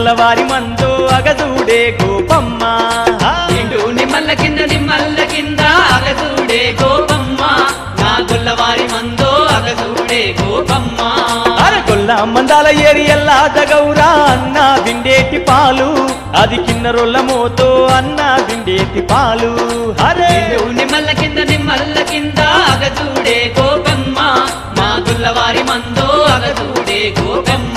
గొల్లవారి మందో అగదూడే గోపమ్మ నిండు నిమ్మల్ల కింద నిమ్మల్ల కింద అగసూడే గోపమ్మ నా గొల్లవారి మందో అగసూడే గోపమ్మ అరే గొల్ల మందాల ఏరి ఎల్లా దగౌరా అన్న దిండేటి పాలు అది కిన్నరొల్ల మోతో అన్న దిండేటి పాలు అరే నిండు నిమ్మల్ల కింద నిమ్మల్ల కింద అగసూడే గోపమ్మ మా గొల్లవారి మందో అగసూడే గోపమ్మ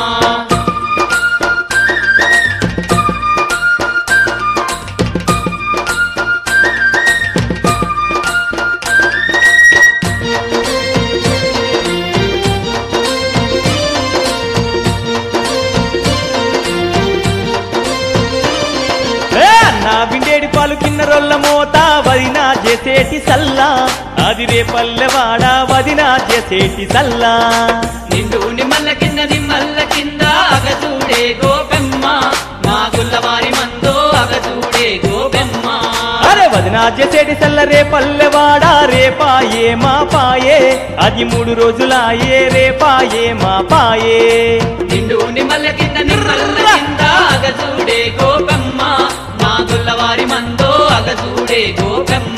ఏ అన్న బిండేడి పాలు కిన్నరొల్ల మోత వదినా చేసేటి సల్లా అది రే పల్లెవాడ వదినా చేసేటి సల్లా నిండు నిమ్మల్ల కింద నిమ్మల్ల కింద అగసూడే గోపెమ్మ మా గుల్లవారి మందో అగసూడే గోపెమ్మ అరే వదినా చేసేటి సల్ల రే పల్లెవాడ రేపాయే మా పాయే అది మూడు రోజులాయే రేపాయే మా పాయే నిండు నిమ్మల్ల కింద నిమ్మల్ల కింద అగసూడే గోపెమ్మ మా గుల్లవారి మందో అగసూడే గోపెమ్మ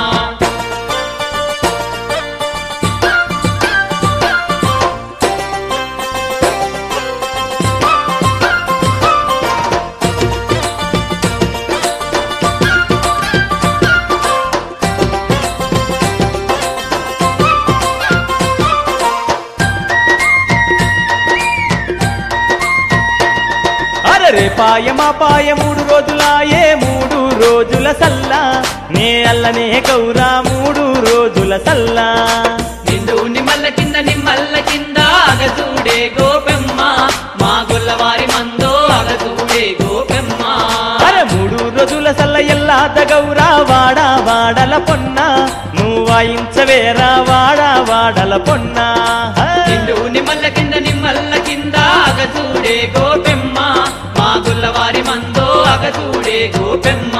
అరే రేపాయ మా పాయ మూడు రోజులాయే మూడు రోజుల సల్లా నే అల్లనే గౌరా మూడు రోజుల సల్లా నిండు నిమ్మల్ల కింద నిమ్మల్ల కింద అగసూడే గోపెమ్మ మా గుల్లవారి మందో అగసూడే గోపెమ్మ అరే మూడు రోజుల సల్ల ఎల్లా దగౌరా వాడా వాడల పొన్న నువ్వు వాయించవేరా వాడా వాడల పొన్న నిండు నిమ్మల్ల కింద నిమ్మల్ల కింద అగసూడే గోపెమ్మ మా గుల్లవారి మందో అగసూడే గోపెమ్మ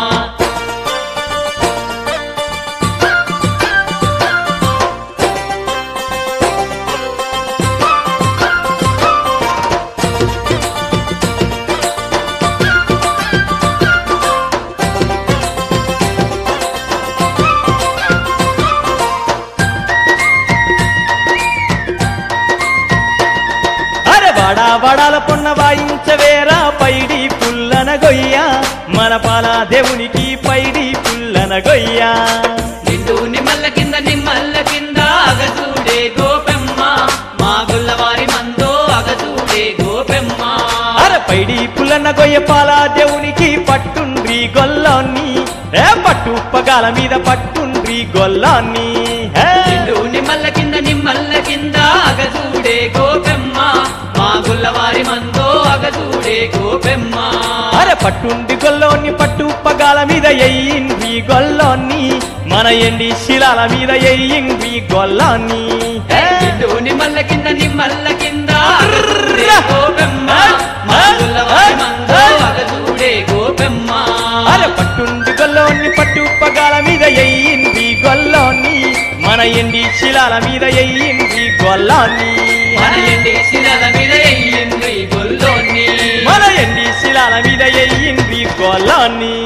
అరే వాడా వాడాల పొన్న వాయించవేరా పైడి పుల్లన గొయ్య మన పాల దేవునికి పైడి పుల్లన గొయ్య నిండు నిమ్మల్ల కింద నిమ్మల్ల కింద అగసూడే గోపెమ్మ మా గుల్లవారి మందో అగసూడే గోపెమ్మ అరే పైడి పుల్లన గొయ్య పాల దేవునికి పట్టుండ్రి గొల్లాన్ని ఏ పట్టు పగాల మీద పట్టుండ్రి గొల్లాన్ని ఏ. నిండు నిమ్మల్ల కింద నిమ్మల్ల కింద అగసూడే గోపెమ్మ మా గుల్లవారి మందో అగసూడే గోపెమ్మ అరే పట్టుండి గొల్లోని పట్టు పగాల మీద ఎయ్యిండ్రి గొల్లోని మన ఎండి శిలాల మీద ఎయ్యిండ్రి గొల్లాన్ని ఏ. నిండు నిమ్మల్ల కింద నిమ్మల్ల కింద అగసూడే గోపెమ్మ మా గుల్లవారి మందో అగసూడే గోపెమ్మ అరే పట్టుండి గొల్లోని పట్టు పగాల మీద ఎయ్యింది గొల్లోని మన ఎండి శిలాల మీద ఎయ్యింది గొల్లాన్ని మన ఎండి శిలల మీద ఎయ్యింది గొల్లోని మన ఎండి శిలాల మీద ఎయ్యింది గొల్లాన్ని